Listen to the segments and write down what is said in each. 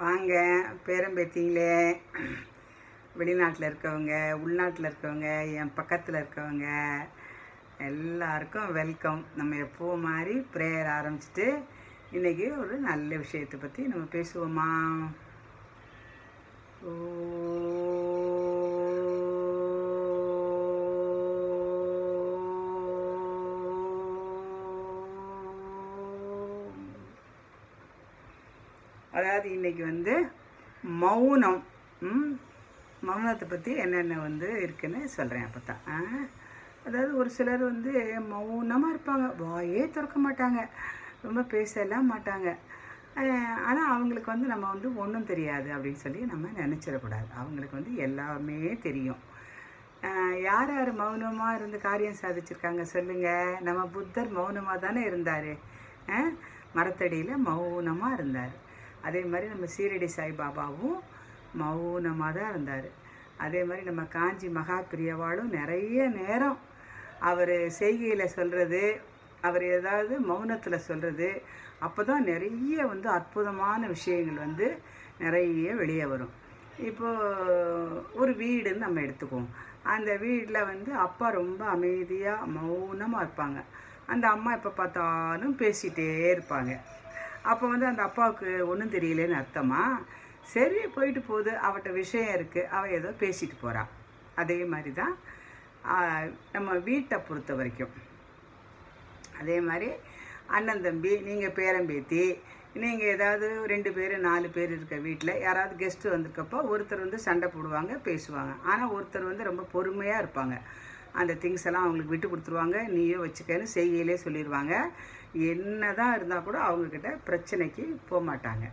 வாங்க பேரம்பேத்திங்களே வெளிநாட்டில் இருக்கவங்க உள்நாட்டில் இருக்கவங்க என் பக்கத்தில் இருக்கவங்க எல்லாருக்கும் வெல்கம் நம்ம எப்போ மாதிரி ப்ரேயர் ஆரம்பிச்சிட்டு இன்றைக்கி ஒரு நல்ல விஷயத்தை பற்றி நம்ம பேசுவோமா ஓம். அதாவது இன்னைக்கு வந்து மௌனம் ம், மௌனத்தை பற்றி என்னென்ன வந்து இருக்குன்னு சொல்கிறேன் அப்போ தான் அதாவது ஒரு சிலர் வந்து மௌனமாக இருப்பாங்க வாயே திறக்க மாட்டாங்க ரொம்ப பேசலாம் மாட்டாங்க ஆனால் அவங்களுக்கு வந்து நம்ம வந்து ஒன்றும் தெரியாது அப்படின்னு சொல்லி நம்ம நினச்சிடக்கூடாது அவங்களுக்கு வந்து எல்லாமே தெரியும் ஆஹ் யார் யார் மௌனமாக இருந்து காரியம் சாதிச்சிருக்காங்க சொல்லுங்கள் நம்ம புத்தர் மௌனமாக தானே இருந்தார் மரத்தடியில் மௌனமாக இருந்தார் அதே மாதிரி நம்ம சீரடி சாய்பாபாவும் மௌனமாக தான் இருந்தார் அதே மாதிரி நம்ம காஞ்சி மகா பிரியவாளும் நிறைய நேரம் அவர் செய்கையில் சொல்கிறது அவர் ஏதாவது மௌனத்தில் சொல்கிறது அப்போ தான் நிறைய வந்து அற்புதமான விஷயங்கள் வந்து நிறைய வெளியே வரும் இப்போது ஒரு வீடுன்னு நம்ம எடுத்துக்குவோம் அந்த வீட்டில் வந்து அப்பா ரொம்ப அமைதியாக மௌனமாக இருப்பாங்க அந்த அம்மா எப்போ பார்த்தாலும் பேசிகிட்டே இருப்பாங்க அப்போ வந்து அந்த அப்பாவுக்கு ஒன்றும் தெரியலன்னு அர்த்தமா சரி போயிட்டு போகுது அவட்ட விஷயம் இருக்குது அவள் ஏதோ பேசிட்டு போகிறா அதே மாதிரி தான் ஆஹ், நம்ம வீட்டை பொறுத்த வரைக்கும் அதே மாதிரி அண்ணன் தம்பி நீங்கள் பேரம்பேத்தி நீங்கள் ஏதாவது ரெண்டு பேர் நாலு பேர் இருக்க வீட்டில் யாராவது கெஸ்ட்டு வந்திருக்கப்போ ஒருத்தர் வந்து சண்டை போடுவாங்க பேசுவாங்க ஆனால் ஒருத்தர் வந்து ரொம்ப பொறுமையாக இருப்பாங்க அந்த திங்ஸ் எல்லாம் அவங்களுக்கு விட்டு கொடுத்துருவாங்க நீயே வச்சுக்கன்னு செய்கையிலே சொல்லிடுவாங்க என்ன தான் இருந்தால் கூட அவங்கக்கிட்ட பிரச்சனைக்கு போக மாட்டாங்க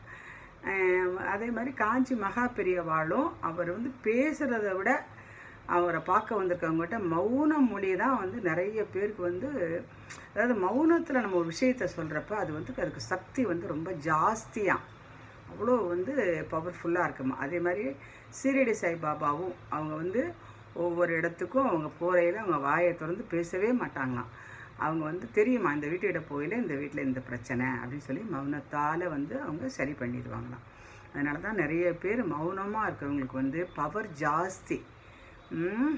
அஹ் அதே மாதிரி காஞ்சி மகா பெரியவாளும் அவர் வந்து பேசுகிறத விட அவரை பார்க்க வந்திருக்கவங்ககிட்ட மௌன மொழி தான் வந்து நிறைய பேருக்கு வந்து அதாவது மௌனத்தில் நம்ம ஒரு விஷயத்த சொல்கிறப்ப அது வந்து அதுக்கு சக்தி வந்து ரொம்ப ஜாஸ்தியாக அவ்வளோ வந்து பவர்ஃபுல்லாக இருக்குமா அதே மாதிரி சீரடி சாய்பாபாவும் அவங்க வந்து ஒவ்வொரு இடத்துக்கும் அவங்க போகையில் அவங்க வாயை திறந்து பேசவே மாட்டாங்களாம் அவங்க வந்து தெரியுமா இந்த வீட்டோட போயில இந்த வீட்டில் இந்த பிரச்சனை அப்படின்னு சொல்லி மௌனத்தால் வந்து அவங்க சரி பண்ணிடுவாங்களாம் அதனால தான் நிறைய பேர் மௌனமாக இருக்கிறவங்களுக்கு வந்து பவர் ஜாஸ்தி ம்?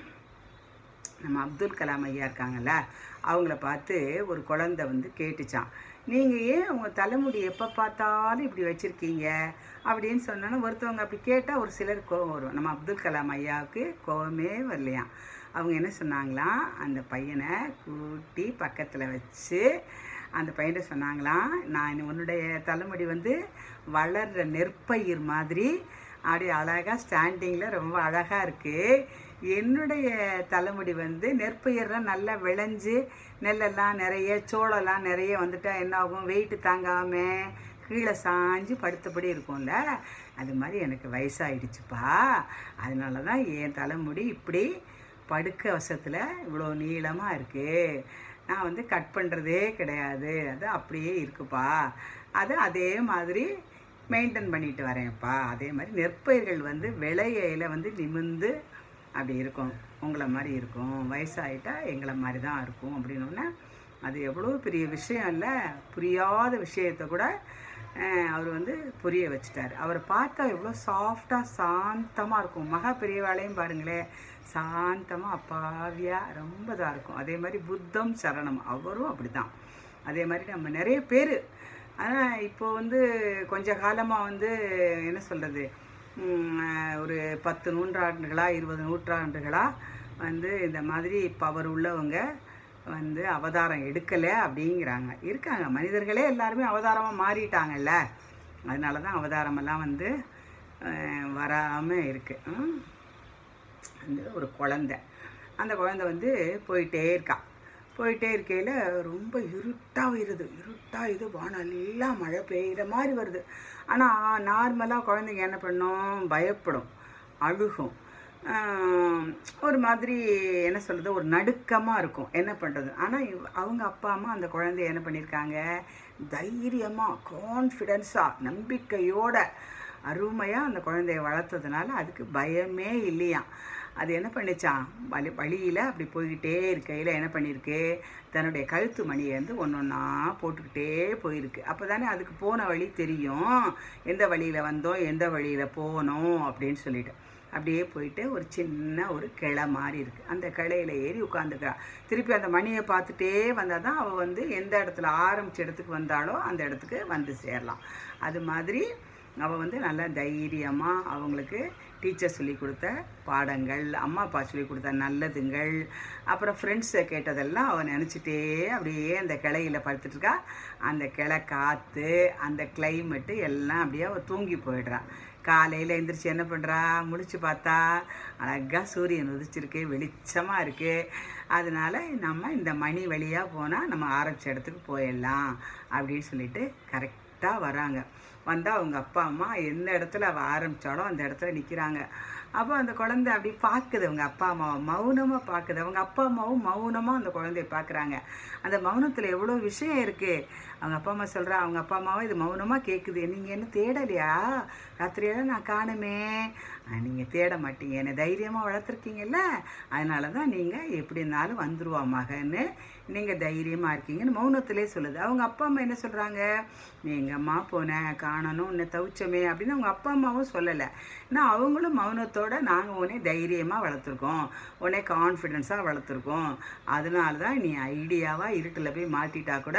நம்ம அப்துல் கலாம் ஐயா இருக்காங்கல்ல அவங்கள பார்த்து ஒரு குழந்தை வந்து கேட்டுச்சான் நீங்கள் ஏன் உங்கள் தலைமுடி எப்போ பார்த்தாலும் இப்படி வச்சுருக்கீங்க அப்படின்னு சொன்னோன்னா ஒருத்தவங்க அப்படி கேட்டால் ஒரு சிலர் கோவம் வரும் நம்ம அப்துல் கலாம் ஐயாவுக்கு கோவமே வரலையாம் அவங்க என்ன சொன்னாங்களாம் அந்த பையனை கூட்டி பக்கத்தில் வச்சு அந்த பையன்கிட்ட சொன்னாங்களாம் நான் உன்னுடைய தலைமுடி வந்து வளர்ற நெற்பயிர் மாதிரி அப்படியே அழகாக ஸ்டாண்டிங்கில் ரொம்ப அழகாக இருக்குது என்னுடைய தலைமுடி வந்து நெற்பயிரெலாம் நல்லா விளைஞ்சு நெல்லெல்லாம் நிறைய சோளம்லாம் நிறைய வந்துட்டா என்ன ஆகும் வெயிட் தாங்காமல் கீழே சாஞ்சு படுத்தபடி இருக்கும்ல அது மாதிரி எனக்கு வயசாயிடுச்சுப்பா அதனால தான் என் தலைமுடி இப்படி படுக்க வசத்தில் இவ்வளோ நீளமாக இருக்குது நான் வந்து கட் பண்ணுறதே கிடையாது அது அப்படியே இருக்குப்பா அது அதே மாதிரி மெயின்டைன் பண்ணிட்டு வரேன்ப்பா அதே மாதிரி நெற்பயிர்கள் வந்து விளையில வந்து நிமிர்ந்து அப்படி இருக்கும் உங்களை மாதிரி இருக்கும் வயசாயிட்டா எங்களை மாதிரி தான் இருக்கும் அப்படின்னோடனே அது எவ்வளோ பெரிய விஷயம் இல்லை புரியாத விஷயத்தை கூட அஹ், அவர் வந்து புரிய வச்சுட்டார் அவரை பார்த்தா எவ்வளோ சாஃப்டாக சாந்தமாக இருக்கும் மகா பெரியவாளையும் பாருங்களேன் சாந்தமாக அப்பாவியாக ரொம்ப இதாக இருக்கும் அதே மாதிரி புத்தம் சரணம் அவரும் அப்படி தான் அதே மாதிரி நம்ம நிறைய பேர் ஆனால் இப்போ வந்து கொஞ்ச காலமாக வந்து என்ன சொல்கிறது ஒரு பத்து நூற்றாண்டுகளா இருபது நூற்றாண்டுகளா வந்து இந்த மாதிரி பவர் உள்ளவங்க வந்து அவதாரம் எடுக்கலை அப்படிங்கிறாங்க இருக்காங்க மனிதர்களே எல்லாருமே அவதாரமாக மாறிட்டாங்கல்ல அதனால தான் அவதாரமெல்லாம் வந்து வராமல் இருக்குது வந்து ஒரு குழந்தை அந்த குழந்தை வந்து போயிட்டே இருக்கா போயிட்டே இருக்கையில் ரொம்ப இருட்டாக வருது இருட்டாக இது வானெல்லாம் மழை பெய்கிற மாதிரி வருது ஆனால் நார்மலாக குழந்தைங்க என்ன பண்ணும் பயப்படும் அழுகும் ஆம், ஒரு மாதிரி என்ன சொல்கிறது ஒரு நடுக்கமாக இருக்கும் என்ன பண்ணுறது ஆனால் அவங்க அப்பா அம்மா அந்த குழந்தைய என்ன பண்ணியிருக்காங்க தைரியமாக கான்ஃபிடென்ஸாக நம்பிக்கையோட அருமையாக அந்த குழந்தைய வளர்த்ததுனால அதுக்கு பயமே இல்லையாம் அது என்ன பண்ணிச்சான் வழி வழியில் அப்படி போய்கிட்டே இருக்கையில் என்ன பண்ணியிருக்கு தன்னுடைய கழுத்து மணியை வந்து ஒன்று ஒன்றா போட்டுக்கிட்டே போயிருக்கு அப்போ தானே அதுக்கு போன வழி தெரியும் எந்த வழியில் வந்தோம் எந்த வழியில் போனோம் அப்படின்னு சொல்லிட்டு அப்படியே போயிட்டு ஒரு சின்ன ஒரு கிளை மாதிரி இருக்குது அந்த கிளையில ஏறி உட்காந்துக்கிறா திருப்பி அந்த மணியை பார்த்துட்டே வந்தால் தான் அவள் வந்து எந்த இடத்துல ஆரம்பிச்ச இடத்துக்கு வந்தாலோ அந்த இடத்துக்கு வந்து சேரலாம் அது மாதிரி அவள் வந்து நல்லா தைரியமாக அவங்களுக்கு டீச்சர் சொல்லி கொடுத்த பாடங்கள் அம்மா அப்பா சொல்லி கொடுத்த நல்லதுங்கள் அப்புறம் ஃப்ரெண்ட்ஸை கேட்டதெல்லாம் அவள் நினச்சிட்டே அப்படியே அந்த கிளையில் படுத்துட்டு இருக்கா அந்த கிளை காற்று அந்த கிளைமேட்டு எல்லாம் அப்படியே அவள் தூங்கி போயிடுறா காலையில் எந்திரிச்சு என்ன பண்ணுறா முழிச்சு பார்த்தா அழகாக சூரியன் உதிச்சிருக்கு வெளிச்சமாக இருக்குது அதனால நம்ம இந்த மணி வழியாக போனால் நம்ம ஆரம்பித்த இடத்துக்கு போயிடலாம் அப்படின்னு சொல்லிட்டு கரெக்டாக வராங்க வந்தால் அவங்க அப்பா அம்மா எந்த இடத்துல அவள் ஆரம்பித்தாலோ அந்த இடத்துல நிற்கிறாங்க அப்போ அந்த குழந்தை அப்படி பார்க்குது அவங்க அப்பா அம்மாவை மௌனமாக பார்க்குது அவங்க அப்பா அம்மாவும் மௌனமாக அந்த குழந்தைய பார்க்குறாங்க அந்த மௌனத்தில் எவ்வளோ விஷயம் இருக்குது அவங்க அப்பா அம்மா சொல்கிறா அவங்க அப்பா அம்மாவும் இது மௌனமாக கேட்குது நீங்கள் என்ன தேடலையா ராத்திரியெல்லாம் நான் காணுமே நீங்கள் தேட மாட்டீங்க என்னை தைரியமாக வளர்த்துருக்கீங்கல்ல அதனால தான் நீங்கள் எப்படி இருந்தாலும் வந்துருவா மகன்னு நீங்கள் தைரியமாக இருக்கீங்கன்னு மௌனத்திலே சொல்லுது அவங்க அப்பா அம்மா என்ன சொல்கிறாங்க நீ எங்கள் அம்மா போனேன் காணணும் உன்னை தவிச்சமே அப்படின்னு அவங்க அப்பா அம்மாவும் சொல்லலை ஏன்னா அவங்களும் மௌனத்தோட நாங்கள் உன்னை தைரியமாக வளர்த்துருக்கோம் உன்னை கான்ஃபிடென்ஸாக வளர்த்துருக்கோம் அதனால தான் நீ ஐடியாவாக இருட்டில் போய் மாட்டிட்டா கூட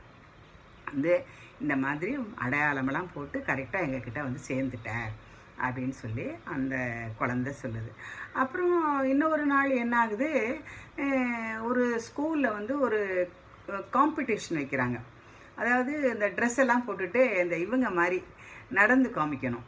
வந்து இந்த மாதிரி அடையாளமெல்லாம் போட்டு கரெக்டாக எங்ககிட்ட வந்து சேர்ந்துட்ட அப்படின்னு சொல்லி அந்த குழந்தை சொல்லுது அப்புறம் இன்னொரு நாள் என்ன ஆகுது அஹ் ஒரு ஸ்கூலில் வந்து ஒரு காம்படிஷன் வைக்கிறாங்க அதாவது இந்த ட்ரெஸ் எல்லாம் போட்டுட்டு இந்த இவங்க மாதிரி நடந்து காமிக்கணும்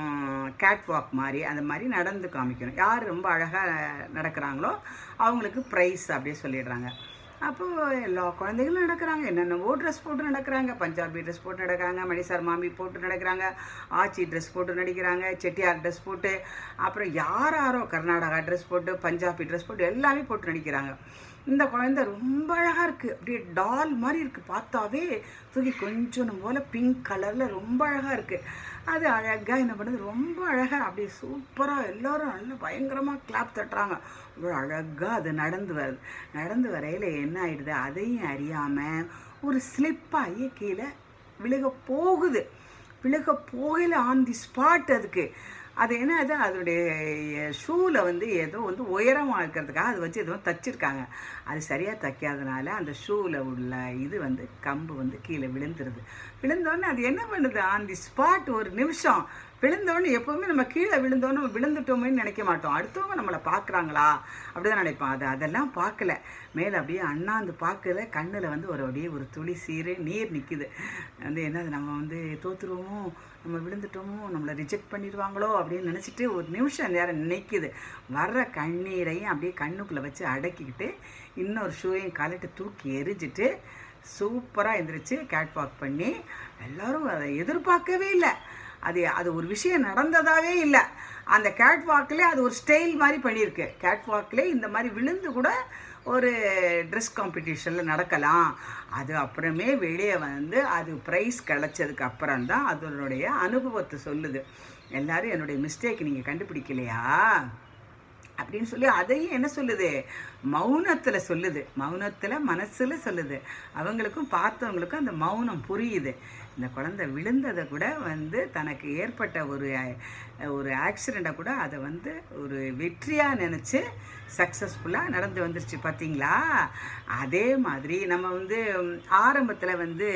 கேட் வாக் மாதிரி அந்த மாதிரி நடந்து காமிக்கணும் யார் ரொம்ப அழகாக நடக்கிறாங்களோ அவங்களுக்கு ப்ரைஸ் அப்படியே சொல்லிடுறாங்க அப்போது எல்லா குழந்தைகளும் நடக்கிறாங்க என்னென்னவோ ட்ரெஸ் போட்டு நடக்கிறாங்க பஞ்சாபி ட்ரெஸ் போட்டு நடக்கிறாங்க மணிசார் மாமி போட்டு நடக்கிறாங்க ஆச்சி ட்ரெஸ் போட்டு நடிக்கிறாங்க செட்டியார் ட்ரெஸ் போட்டு அப்புறம் யார் யாரோ கர்நாடகா ட்ரெஸ் போட்டு பஞ்சாபி ட்ரெஸ் போட்டு எல்லாமே போட்டு நடிக்கிறாங்க இந்த குழந்தை ரொம்ப அழகாக இருக்குது அப்படியே டால் மாதிரி இருக்குது பார்த்தாவே தூக்கி கொஞ்சம் போல் பிங்க் கலரில் ரொம்ப அழகாக இருக்குது அது அழகாக என்ன பண்ணுது ரொம்ப அழகாக அப்படியே சூப்பராக எல்லோரும் நல்லா பயங்கரமாக கிளாப் தட்டுறாங்க இவ்வளோ அழகாக அது நடந்து வருது நடந்து வரையில் என்ன ஆயிடுது அதையும் அறியாமல் ஒரு ஸ்லிப்பாகி கீழே விழுக போகுது விழுக போகல ஆன் தி ஸ்பாட் அதுக்கு அது என்ன அது அதோடைய ஷூவில் வந்து ஏதோ வந்து உயரமாக இருக்கிறதுக்காக அது வச்சு எதுவும் தச்சிருக்காங்க அது சரியாக தைக்காதனால அந்த ஷூவில் உள்ள இது வந்து கம்பு வந்து கீழே விழுந்துருது விழுந்தோடனே அது என்ன பண்ணுது ஆன் தி ஸ்பாட் ஒரு நிமிஷம் விழுந்தோடனே எப்போவுமே நம்ம கீழே விழுந்தோன்னு நம்ம விழுந்துட்டோமேன்னு நினைக்க மாட்டோம் அடுத்தவங்க நம்மளை பார்க்குறாங்களா அப்படிதான் நினைப்போம் அது அதெல்லாம் பார்க்கல மேலே அப்படியே அண்ணாந்து பார்க்கல கண்ணில் வந்து ஒரு அப்படியே ஒரு துளி சீரு நீர் நிற்குது வந்து என்னது நம்ம வந்து தோத்துருவோமோ நம்ம விழுந்துட்டோமோ நம்மளை ரிஜெக்ட் பண்ணிடுவாங்களோ அப்படின்னு நினச்சிட்டு ஒரு நிமிஷம் நேரம் நினைக்குது வர்ற கண்ணீரையும் அப்படியே கண்ணுக்குள்ளே வச்சு அடக்கிக்கிட்டு இன்னொரு ஷூவையும் கலட்டு தூக்கி எரிஞ்சிட்டு சூப்பராக எந்திரிச்சு கேட் வாக் பண்ணி எல்லாரும் அதை எதிர்பார்க்கவே இல்லை அது அது ஒரு விஷயம் நடந்ததாவே இல்லை அந்த கேட் வாக்கில் அது ஒரு ஸ்டைல் மாதிரி பண்ணியிருக்கு கேட் வாக்கில் இந்த மாதிரி விழுந்து கூட ஒரு ட்ரெஸ் காம்படிஷனில் நடக்கலாம் அது அப்புறமே வெளியே வந்து அது ப்ரைஸ் கிடச்சதுக்கு அப்புறம் தான் அதனுடைய அனுபவத்தை சொல்லுது எல்லாரும் என்னுடைய மிஸ்டேக் நீங்கள் கண்டுபிடிக்கலையா அப்படின்னு சொல்லி அதையும் என்ன சொல்லுது மௌனத்தில் சொல்லுது மௌனத்தில் மனசில் சொல்லுது அவங்களுக்கும் பார்த்தவங்களுக்கும் அந்த மௌனம் புரியுது இந்த குழந்தை விழுந்ததை கூட வந்து தனக்கு ஏற்பட்ட ஒரு ஒரு ஆக்சிடெண்ட்டை கூட அதை வந்து ஒரு வெற்றியாக நினச்சி சக்ஸஸ்ஃபுல்லாக நடந்து வந்துருச்சு பார்த்தீங்களா அதே மாதிரி நம்ம வந்து ஆரம்பத்தில் வந்து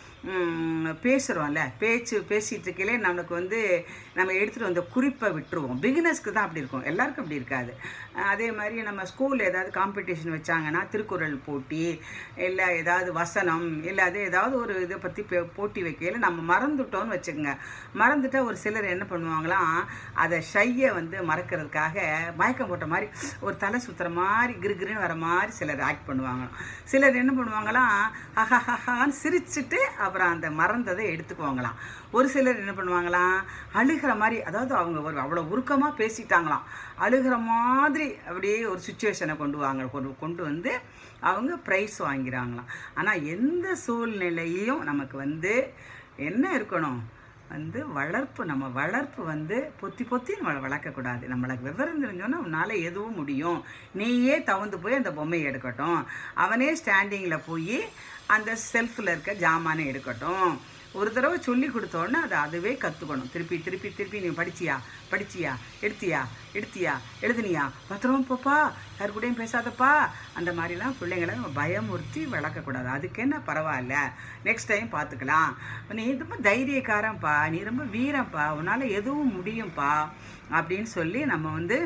பேசுகிறோம்ல பேச்சு பேசிகிட்டு இருக்கையிலே நமக்கு வந்து நம்ம எடுத்துகிட்டு வந்த குறிப்பை விட்டுருவோம் பிகினர்ஸ்க்கு தான் அப்படி இருக்கும் எல்லாருக்கும் அப்படி இருக்காது அதே மாதிரி நம்ம ஸ்கூலில் ஏதாவது காம்படிஷன் வச்சாங்கன்னா திருக்குறள் போட்டி இல்லை ஏதாவது வசனம் இல்லை அது ஏதாவது ஒரு இதை பற்றி போட்டி வைக்கையில் நம்ம மறந்துட்டோம்னு வச்சுக்கோங்க மறந்துட்டால் ஒரு சிலர் என்ன பண்ணுவாங்களாம் அதை ஷையை வந்து மறக்கிறதுக்காக மயக்கம் போட்ட மாதிரி ஒரு தலை சுற்றுற மாதிரி கிருகிருன்னு வர மாதிரி சிலர் ஆக்ட் பண்ணுவாங்க சிலர் என்ன பண்ணுவாங்களாம் ஹஹஹான்னு சிரிச்சுட்டு அப்புறம் அந்த மறந்ததை எடுத்துக்குவாங்களாம் ஒரு சிலர் என்ன பண்ணுவாங்களாம் அழுகிற மாதிரி அதாவது அவங்க ஒரு அவ்வளோ உருக்கமாக பேசிட்டாங்களாம் அழுகிற மாதிரி அப்படியே ஒரு சுச்சுவேஷனை கொண்டு வாங்க கொண்டு கொண்டு வந்து அவங்க ப்ரைஸ் வாங்கிறாங்களாம் ஆனால் எந்த சூழ்நிலையும் நமக்கு வந்து என்ன இருக்கணும் வந்து வளர்ப்பு நம்ம வளர்ப்பு வந்து பொத்தி பொத்தி நம்மளை வளர்க்கக்கூடாது நம்மளுக்கு விவரம் தெரிஞ்சோன்னா உன்னால் எதுவும் முடியும் நீயே தவந்து போய் அந்த பொம்மையை எடுக்கட்டும் அவனே ஸ்டாண்டிங்கில் போய் அந்த செல்ஃபில் இருக்க ஜாமானை எடுக்கட்டும் ஒரு தடவை சொல்லி கொடுத்தோன்னே அதை அதுவே கற்றுக்கணும் திருப்பி திருப்பி திருப்பி நீ படிச்சியா படிச்சியா எடுத்தியா எடுத்தியா எழுதுனியா பத்திரமா போப்பா யார் கூடயும் பேசாதப்பா அந்த மாதிரிலாம் பிள்ளைங்களை நம்ம பயமுறுத்தி வளர்க்கக்கூடாது அதுக்கு என்ன பரவாயில்ல நெக்ஸ்ட் டைம் பார்த்துக்கலாம் நீ ரொம்ப தைரியக்காரன்ப்பா நீ ரொம்ப வீரன்ப்பா உன்னால் எதுவும் முடியும்ப்பா அப்படின்னு சொல்லி நம்ம வந்து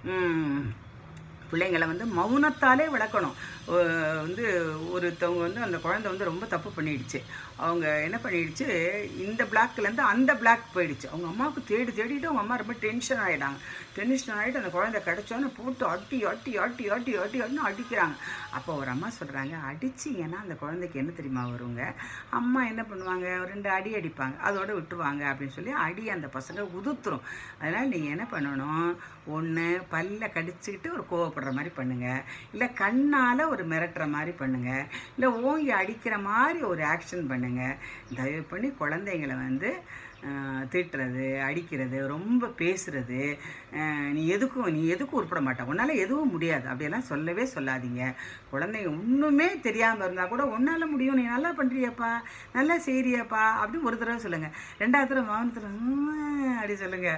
ம், பிள்ளைங்களை வந்து மௌனத்தாலே வளர்க்கணும் ஒ- வந்து ஒருத்தவங்க வந்து அந்த குழந்தை வந்து ரொம்ப தப்பு பண்ணிடுச்சு அவங்க என்ன பண்ணிடுச்சு இந்த பிளாக்லேருந்து அந்த பிளாக் போயிடுச்சு அவங்க அம்மாவுக்கு தேடி தேடிட்டு அவங்க அம்மா ரொம்ப டென்ஷன் ஆகிட்டாங்க டென்ஷன் ஆகிட்டு அந்த குழந்தை கிடச்சோன்னு போட்டு அட்டி அட்டி அட்டி அட்டி அட்டி அட்டின்னு அடிக்கிறாங்க அப்போ ஒரு அம்மா சொல்கிறாங்க அடிச்சிங்கன்னா அந்த குழந்தைக்கு என்ன தெரியுமா வருங்க அம்மா என்ன பண்ணுவாங்க ஒரு ரெண்டு அடி அடிப்பாங்க அதோட விட்டுருவாங்க அப்படின்னு சொல்லி அடி அந்த பசங்க உதுத்துரும் அதனால் நீங்கள் என்ன பண்ணணும் ஒன்று பல்ல கடிச்சுக்கிட்டு ஒரு கோவப்படுற மாதிரி பண்ணுங்கள் இல்லை கண்ணால் ஒரு மிரட்டுற மாதிரி பண்ணுங்கள் இல்லை ஓங்கி அடிக்கிற மாதிரி ஒரு ஆக்ஷன் பண்ணுங்கள் தயவு பண்ணி குழந்தைங்களை வந்து ஆஹ், திட்டுறது அடிக்கிறது ரொம்ப பேசுறது ஆஹ், நீ எதுக்கும் நீ எதுக்கும் உருப்பட மாட்ட உன்னால் எதுவும் முடியாது அப்படியெல்லாம் சொல்லவே சொல்லாதீங்க குழந்தைங்க ஒன்றுமே தெரியாமல் இருந்தால் கூட உன்னால் முடியும் நீ நல்லா பண்ணுறியப்பா நல்லா செய்கிறியப்பா அப்படின்னு ஒரு தடவை சொல்லுங்கள் ரெண்டாவது தடவை மௌனத்தில் அப்படி சொல்லுங்கள்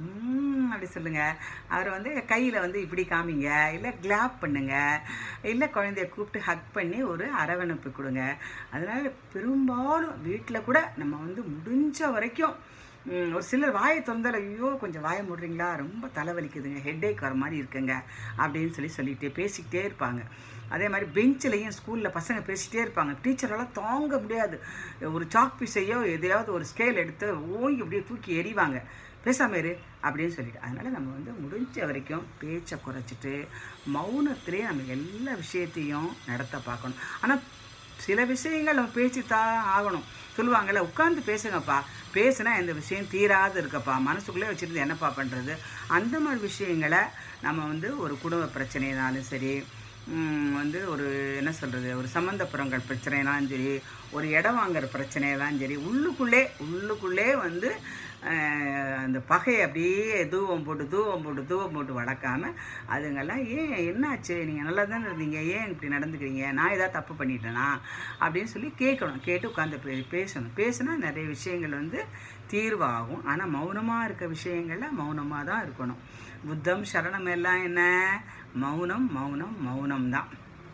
ம், அப்படி சொல்லுங்கள் அவரை வந்து கையில் வந்து இப்படி காமிங்க இல்லை கிளாப் பண்ணுங்க இல்லை குழந்தைய கூப்பிட்டு ஹக் பண்ணி ஒரு அரவணைப்பு கொடுங்க அதனால் பெரும்பாலும் வீட்டில் கூட நம்ம வந்து முடிஞ்ச வரைக்கும் ம், ஒரு சிலர் வாயை திறந்தால் ஐயோ கொஞ்சம் வாயை மூடுறீங்களா ரொம்ப தலைவலிக்குதுங்க ஹெட்டேக் வர மாதிரி இருக்குங்க அப்படின்னு சொல்லி சொல்லிகிட்டே பேசிக்கிட்டே இருப்பாங்க அதே மாதிரி பெஞ்சிலையும் ஸ்கூலில் பசங்க பேசிகிட்டே இருப்பாங்க டீச்சரெல்லாம் தாங்க முடியாது ஒரு சாக் பீஸையோ எதையாவது ஒரு ஸ்கேல் எடுத்து ஓங்கி அப்படியே தூக்கி எறிவாங்க பேசாம இரு அப்படின்னு சொல்லிட்டு அதனால் நம்ம வந்து முடிஞ்ச வரைக்கும் பேச்சை குறைச்சிட்டு மௌனத்திலே நம்ம எல்லா விஷயத்தையும் நடத்த பார்க்கணும் ஆனால் சில விஷயங்கள் நம்ம பேச்சு தான் ஆகணும் சொல்லுவாங்கல்ல உட்காந்து பேசுங்கப்பா பேசுனா எந்த விஷயம் தீராது இருக்கப்பா மனசுக்குள்ளே வச்சுருந்து என்னப்பா பண்ணுறது அந்த மாதிரி விஷயங்களை நம்ம வந்து ஒரு குடும்ப பிரச்சனைனாலும் சரி ம், வந்து ஒரு என்ன சொல்கிறது ஒரு சம்மந்தப்புறங்கள் பிரச்சனைனாலும் சரி ஒரு இடம் வாங்குற பிரச்சனையெல்லாம் சரி உள்ளுக்குள்ளே உள்ளுக்குள்ளே வந்து அஹ், அந்த பகையை அப்படியே தூவம் போட்டு தூவம் போட்டு தூவம் போட்டு வளர்க்காம அதுங்கெல்லாம் ஏன் என்னாச்சு நீங்கள் நல்லா தானே இருந்தீங்க ஏன் இப்படி நடந்துக்கிறீங்க நான் ஏதாவது தப்பு பண்ணிட்டேனா அப்படின்னு சொல்லி கேட்கணும் கேட்டு உட்காந்து பே பேசணும் பேசுனா நிறைய விஷயங்கள் வந்து தீர்வாகும் ஆனால் மௌனமாக இருக்க விஷயங்களில் மௌனமாக தான் இருக்கணும் புத்தம் சரணம் எல்லாம் என்ன மௌனம் மௌனம் மௌனம் தான்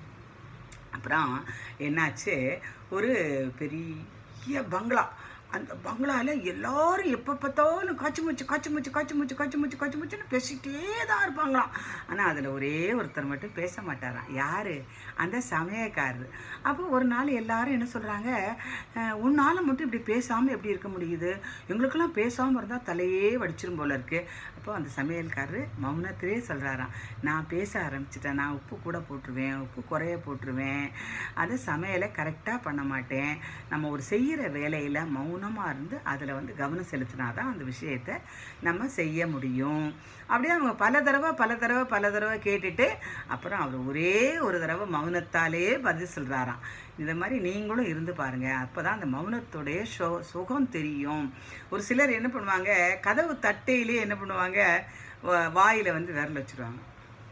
அப்புறம் என்னாச்சு ஒரு பெரிய பங்களா அந்த பங்களாவில் எல்லாரும் எப்போ பார்த்தாலும் காய்ச்சி மூச்சு காய்ச்சி மூச்சு காய்ச்சி மூச்சு காய்ச்சி மூச்சு காய்ச்சி மூச்சுன்னு பேசிக்கிட்டே தான் இருப்பாங்களாம் ஆனால் அதில் ஒரே ஒருத்தர் மட்டும் பேச மாட்டாராம் யார் அந்த சமயக்காரர் அப்போ ஒரு நாள் எல்லாரும் என்ன சொல்கிறாங்க உன்னால் மட்டும் இப்படி பேசாமல் எப்படி இருக்க முடியுது எங்களுக்கெல்லாம் பேசாமல் இருந்தால் தலையே வடிச்சிரும் போல இருக்கு அப்போ அந்த சமையல்காரர் மௌனத்திலே சொல்கிறாராம் நான் பேச ஆரம்பிச்சிட்டேன் நான் உப்பு கூட போட்டுருவேன் உப்பு குறைய போட்டுருவேன் அது சமையலை கரெக்டாக பண்ண மாட்டேன் நம்ம ஒரு செய்கிற வேலையில் மௌனமாக இருந்து அதில் வந்து கவனம் செலுத்தினா தான் அந்த விஷயத்தை நம்ம செய்ய முடியும் அப்படியே அவங்க பல தடவை பல தடவை பல தடவை கேட்டுட்டு அப்புறம் அவர் ஒரே ஒரு தடவை மௌனத்தாலே பதில் சொல்கிறாராம் இந்த மாதிரி நீங்களும் இருந்து பாருங்கள் அப்போ தான் அந்த மௌனத்துடைய சோ சுகம் தெரியும் ஒரு சிலர் என்ன பண்ணுவாங்க கதவு தட்டையிலே என்ன பண்ணுவாங்க வா- வாயில வந்து விரல் வச்சுருவாங்க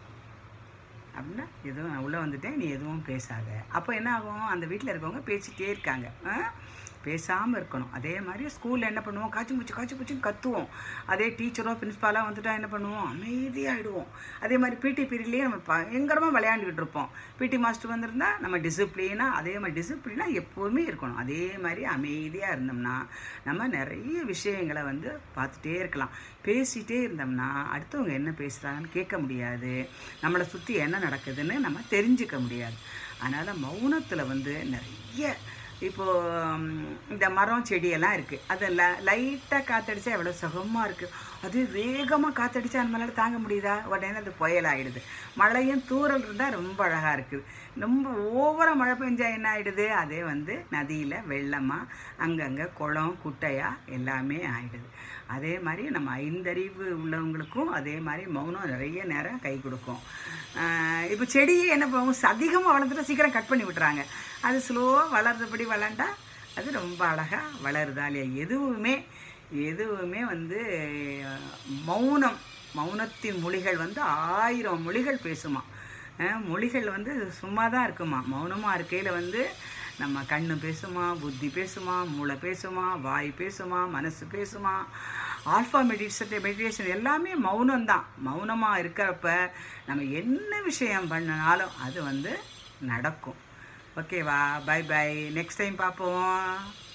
அப்படின்னா எதுவும் நான் உள்ளே வந்துட்டேன் நீ எதுவும் பேசாத அப்போ என்ன ஆகும் அந்த வீட்டில் இருக்கவங்க பேசிட்டே இருக்காங்க பேசாமல் இருக்கணும் அதே மாதிரி ஸ்கூலில் என்ன பண்ணுவோம் காய்ச்சி மூச்சு காய்ச்சி மூச்சுன்னு கத்துவோம் அதே டீச்சரோ பிரின்ஸ்பாலாக வந்துட்டா என்ன பண்ணுவோம் அமைதியாகிடுவோம் அதே மாதிரி பிடி பீரியட்லேயே நம்ம பயங்கரமாக விளையாண்டுக்கிட்டு இருப்போம் பிடி மாஸ்டர் வந்திருந்தா நம்ம டிசிப்ளினாக அதே மாதிரி டிசிப்ளினாக எப்போவுமே இருக்கணும் அதே மாதிரி அமைதியாக இருந்தோம்னா நம்ம நிறைய விஷயங்களை வந்து பார்த்துட்டே இருக்கலாம் பேசிகிட்டே இருந்தோம்னா அடுத்தவங்க என்ன பேசுகிறாங்கன்னு கேட்க முடியாது நம்மளை சுற்றி என்ன நடக்குதுன்னு நம்ம தெரிஞ்சுக்க முடியாது அதனால் மௌனத்தில் வந்து நிறைய இப்போது இந்த மரம் செடியெல்லாம் இருக்குது அது ல லைட்டாக காற்றடிச்சா எவ்வளோ சுகமாக இருக்குது அது வேகமாக காற்றடிச்சா நம்மளால தாங்க முடியுதா உடனே அது புயல் ஆகிடுது மழையும் தூறல் இருந்தால் ரொம்ப அழகாக இருக்குது ரொம்ப ஓவராக மழை பெஞ்சா என்ன ஆகிடுது அதே வந்து நதியில் வெள்ளமாக அங்கங்கே குளம் குட்டையாக எல்லாமே ஆகிடுது அதே மாதிரி நம்ம ஐந்தறிவு உள்ளவங்களுக்கும் அதே மாதிரி மௌனம் நிறைய நேரம் கை கொடுக்கும் இப்போ செடியை என்ன பண்ணுவோம் அதிகமாக வளர்ந்துட்டா சீக்கிரம் கட் பண்ணி விட்டுறாங்க அது ஸ்லோவாக வளர்றபடி வளர்ந்தா அது ரொம்ப அழகாக வளருதா இல்லையா எதுவுமே எதுவுமே வந்து அஹ், மௌனம் மௌனத்தின் மொழிகள் வந்து ஆயிரம் மொழிகள் பேசுமா அஹ், மொழிகள் வந்து சும்மா தான் இருக்குமா மௌனமாக இருக்கையில் வந்து நம்ம கண்ணு பேசுமா புத்தி பேசுமா மூளை பேசுமா வாய் பேசுமா மனசு பேசுமா ஆல்ஃபா மெடிடேஷன் மெடிடேஷன் எல்லாமே மௌனம் தான் மௌனமாக இருக்கிறப்ப நம்ம என்ன விஷயம் பண்ணினாலும் அது வந்து நடக்கும் ஓகேவா பை பை நெக்ஸ்ட் டைம் பார்ப்போம்